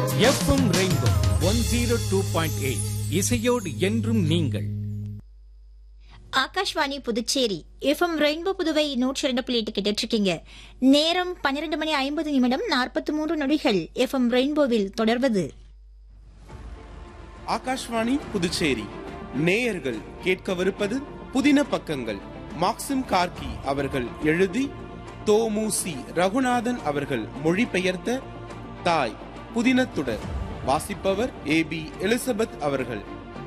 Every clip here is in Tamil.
FM rainbow one zero two point eight இசையோடு என்றும் நீங்கள் ஆகாஷ்வாணி புதுச்சேரி எஃப்எம் ரெயின்போ புதுவை நூற்றி இரண்டு புள்ளி எட்டு கேட்டுட்டு இருக்கீங்க நேரம் பன்னிரண்டு மணி ஐம்பது நிமிடம் நாற்பத்தி மூன்று நொடிகள் எஃப்எம் ரெயின்போவில் தொடர்வது ஆகாஷ்வாணி புதுச்சேரி நேயர்கள் கேட்கவிருப்பது புதின பக்கங்கள் மாக்சிம் கார்கி அவர்கள் எழுதி தோமுசி ரகுநாதன் அவர்கள் மொழிபெயர்த்த தாய் புதினத்துடர் வாசிப்பவர் ஏ பி எலிசபெத் அவர்கள்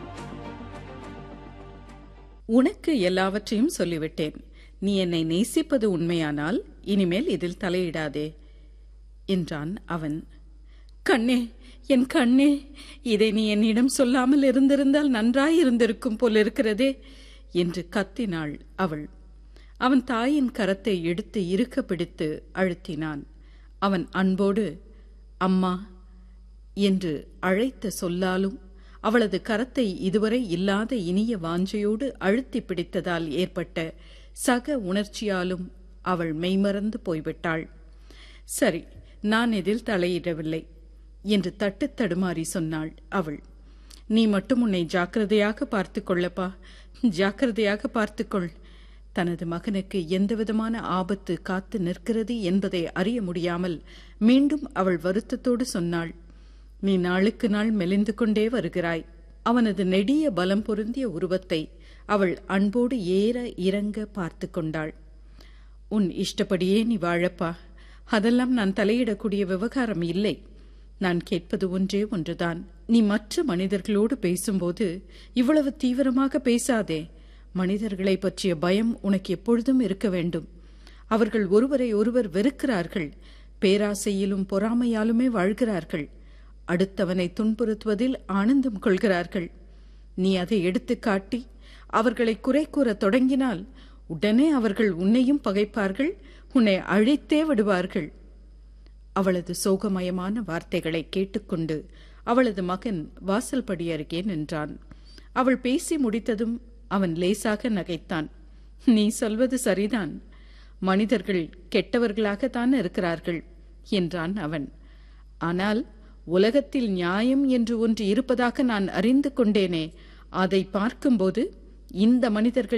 உனக்கு எல்லாவற்றையும் சொல்லிவிட்டேன் நீ என்னை நேசிப்பது உண்மையானால் இனிமேல் இதில் தலையிடாதே என்றான் அவன் கண்ணே என் கண்ணே இதை நீ என்னிடம் சொல்லாமல் இருந்திருந்தால் நன்றாயிருந்திருக்கும் போலிருக்கிறதே என்று கத்தினாள் அவள் அவன் தாயின் கரத்தை எடுத்து இறுக்க பிடித்து அழுத்தினான் அவன் அன்போடு அம்மா என்று அழைத்த சொல்லாலும் அவளது கரத்தை இதுவரை இல்லாத இனிய வாஞ்சையோடு அழுத்தி பிடித்ததால் ஏற்பட்ட சக உணர்ச்சியாலும் அவள் மெய்மறந்து போய்விட்டாள் சரி நான் இதில் தலையிடவில்லை என்று தட்டு தடுமாறி சொன்னாள் அவள் நீ மட்டும் உன்னை ஜாக்கிரதையாக பார்த்துக் கொள்ளப்பா ஜாக்கிரதையாக பார்த்துக்கொள் தனது மகனுக்கு எந்தவிதமான ஆபத்து காத்து நிற்கிறது என்பதை அறிய முடியாமல் மீண்டும் அவள் வருத்தத்தோடு சொன்னாள் நீ நாளுக்கு நாள் மெலிந்து கொண்டே வருகிறாய் அவனது நெடிய பலம் பொருந்திய உருவத்தை அவள் அன்போடு ஏற இறங்க பார்த்து கொண்டாள் உன் இஷ்டப்படியே நீ வாழப்பா அதெல்லாம் நான் தலையிடக்கூடிய விவகாரம் இல்லை நான் கேட்பது ஒன்றே ஒன்றுதான் நீ மற்ற மனிதர்களோடு பேசும்போது இவ்வளவு தீவிரமாக பேசாதே மனிதர்களை பற்றிய பயம் உனக்கு எப்பொழுதும் இருக்க வேண்டும் அவர்கள் ஒருவரை ஒருவர் வெறுக்கிறார்கள் பேராசையிலும் பொறாமையாலுமே வாழ்கிறார்கள் அடுத்தவனை துன்புறுத்துவதில் ஆனந்தம் கொள்கிறார்கள் நீ அதை எடுத்துக் காட்டி அவர்களை குறை கூறத் தொடங்கினால் உடனே அவர்கள் உன்னையும் பகைப்பார்கள் உன்னை அழித்தே விடுவார்கள் அவளது சோகமயமான வார்த்தைகளை கேட்டுக்கொண்டு அவளது மகன் வாசல் படி அருகே நின்றான் அவள் பேசி முடித்ததும் அவன் லேசாக நகைத்தான் நீ சொல்வது சரிதான் மனிதர்கள் கெட்டவர்களாகத்தான் இருக்கிறார்கள் என்றான் அவன் ஆனால் உலகத்தில் நியாயம் என்று ஒன்று இருப்பதாக நான் அறிந்து கொண்டேனே அதை பார்க்கும்போது இந்த மனிதர்கள்